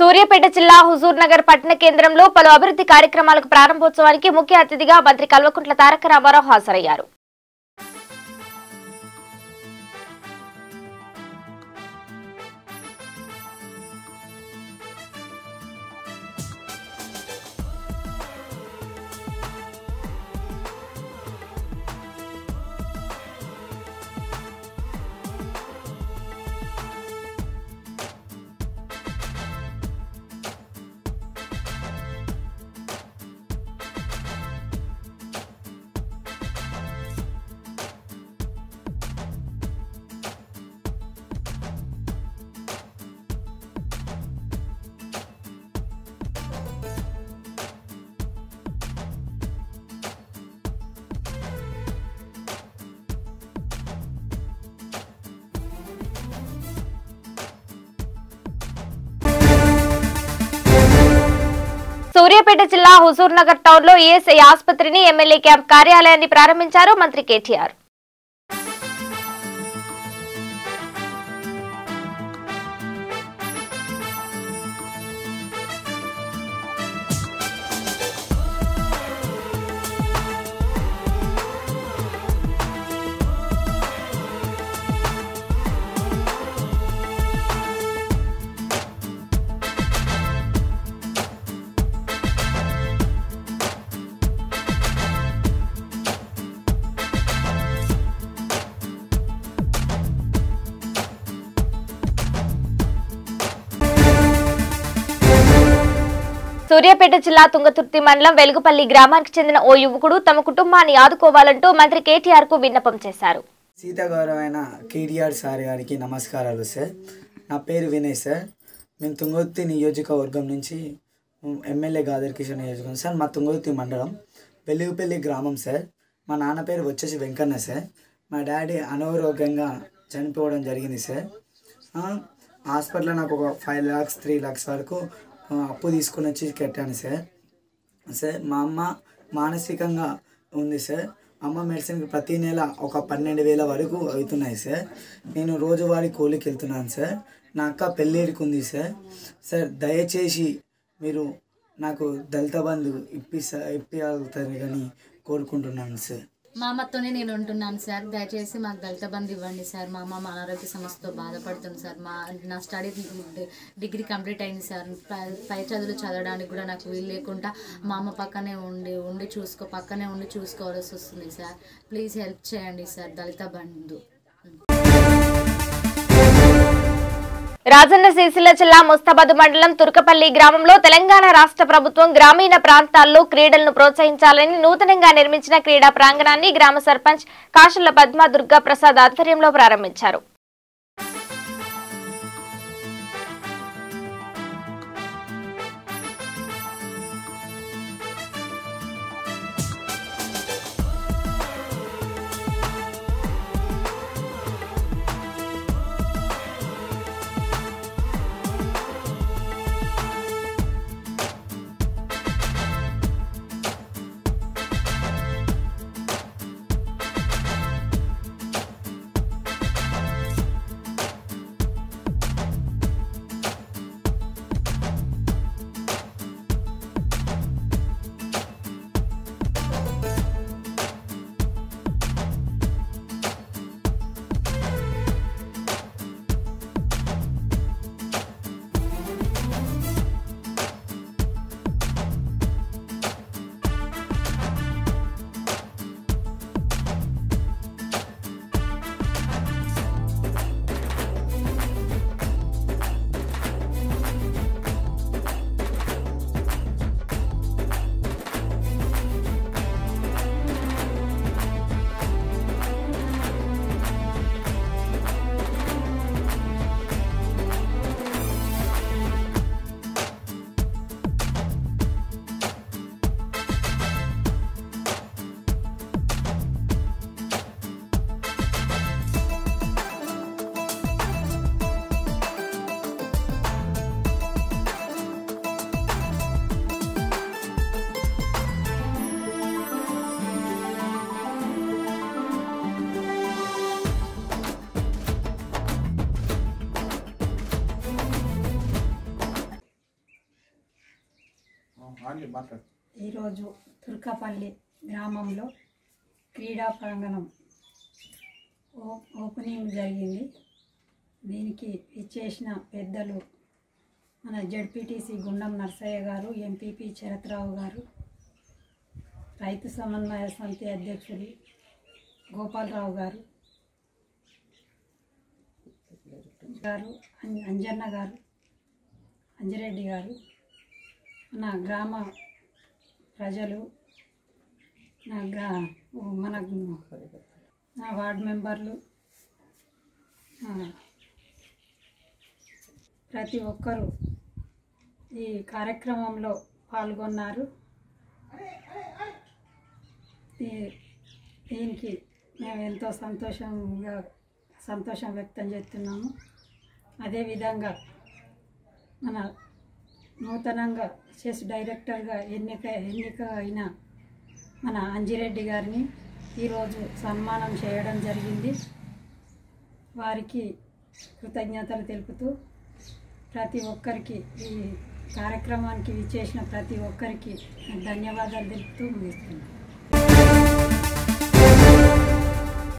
సూర్యాపేట జిల్లా హుజూర్ నగర్ పట్టణ కేంద్రంలో పలు అభివృద్ధి కార్యక్రమాలకు ప్రారంభోత్సవానికి ముఖ్య అతిథిగా మంత్రి కల్వకుంట్ల తారక రామారావు హాజరయ్యారు సూర్యాపేట జిల్లా హుజూర్ నగర్ టౌన్ లో ఈఎస్ఐ ఆసుపత్రిని ఎమ్మెల్యే క్యాంప్ కార్యాలయాన్ని ప్రారంభించారు మంత్రి కేటీఆర్ సూర్యాపేట జిల్లా తుంగతుర్తి మండలం వెలుగుపల్లి గ్రామానికి చెందిన ఓ యువకుడు తమ కుటుంబాన్ని ఆదుకోవాలంటూ మంత్రి కేటీఆర్ కు విన్నపం చేశారు సీత గౌరవైన కేటీఆర్ సార్ గారికి నమస్కారాలు సార్ నా పేరు వినయ్ సార్ మేము తుంగోత్తి నియోజకవర్గం నుంచి ఉమ్, ఎమ్మెల్యే గాదర్ కిషోర్ నియోజకవర్గం సార్ మా తుంగోత్తి మండలం వెలుగుపల్లి గ్రామం సార్ మా నాన్న పేరు వచ్చేసి వెంకన్న సార్ మా డాడీ అనారోగ్యంగా చనిపోవడం జరిగింది సార్ ఆ, హాస్పిటల్లో నాకు ఒక ఫైవ్ ల్యాక్స్ త్రీ ల్యాక్స్ వరకు ఆ, అప్పు తీసుకొని వచ్చి కట్టాను సార్ సార్ మా అమ్మ మానసికంగా ఉంది సార్ అమ్మ మెడిసిన్కి ప్రతి నెల ఒక పన్నెండు వేల వరకు అవుతున్నాయి సార్ నేను రోజువారీ కూలికి వెళ్తున్నాను సార్ నా అక్క పెళ్ళిడికి ఉంది సార్ సార్ దయచేసి మీరు నాకు దళిత బంధు ఇప్పిస్తా ఇప్పించాలని కానీ కోరుకుంటున్నాను సార్ మా అమ్మతోనే నేను ఉంటున్నాను సార్ దయచేసి మాకు దళిత బంధు ఇవ్వండి సార్ మా అమ్మ అనారోగ్య సమస్యతో బాధపడుతుంది సార్ మా నా స్టడీ డిగ్రీ కంప్లీట్ అయింది సార్ పై- పై చదువులు చదవడానికి కూడా నాకు వీలు లేకుండా మా అమ్మ పక్కనే ఉండి ఉండి చూసుకో పక్కనే ఉండి చూసుకోవాల్సి వస్తుంది సార్ ప్లీజ్ హెల్ప్ చేయండి సార్ దళిత బంధు రాజన్న సిరిసిల్ల జిల్లా ముస్తాబాద్ మండలం తుర్కపల్లి గ్రామంలో తెలంగాణ రాష్ట్ర ప్రభుత్వం గ్రామీణ ప్రాంతాల్లో క్రీడలను ప్రోత్సహించాలని నూతనంగా నిర్మించిన క్రీడా ప్రాంగణాన్ని గ్రామ సర్పంచ్ కాశల పద్మ దుర్గా ప్రసాద్ ఆధ్వర్యంలో ప్రారంభించారు ఆన్లీ మాట్లాడు ఈరోజు తుర్కపల్లి గ్రామంలో క్రీడా ప్రాంగణం ఓ ఓపెనింగ్ జరిగింది దీనికి ఇచ్చేసిన పెద్దలు మన జడ్పీటీసీ గుండం నర్సయ్య గారు ఎంపీపీ శరత్రావు గారు రైతు సమన్వయ సమితి అధ్యక్షులు గోపాలరావు గారు గారు అం- అంజన్న గారు అంజిరెడ్డి గారు మన గ్రామ ప్రజలు నా గ్రా మన నా వార్డ్ మెంబర్లు ఆ, ప్రతి ఒక్కరూ ఈ కార్యక్రమంలో పాల్గొన్నారు దీ- దీనికి మేము ఎంతో సంతోషంగా సంతోషం వ్యక్తం చేస్తున్నాము అదేవిధంగా మన నూతనంగా చెస్ డైరెక్టర్గా ఎన్నిక ఎన్నిక అయిన మన అంజిరెడ్డి గారిని ఈరోజు సన్మానం చేయడం జరిగింది వారికి కృతజ్ఞతలు తెలుపుతూ ప్రతి ఒక్కరికి ఈ కార్యక్రమానికి విచ్చేసిన ప్రతి ఒక్కరికి ధన్యవాదాలు తెలుపుతూ ముగిస్తున్నాను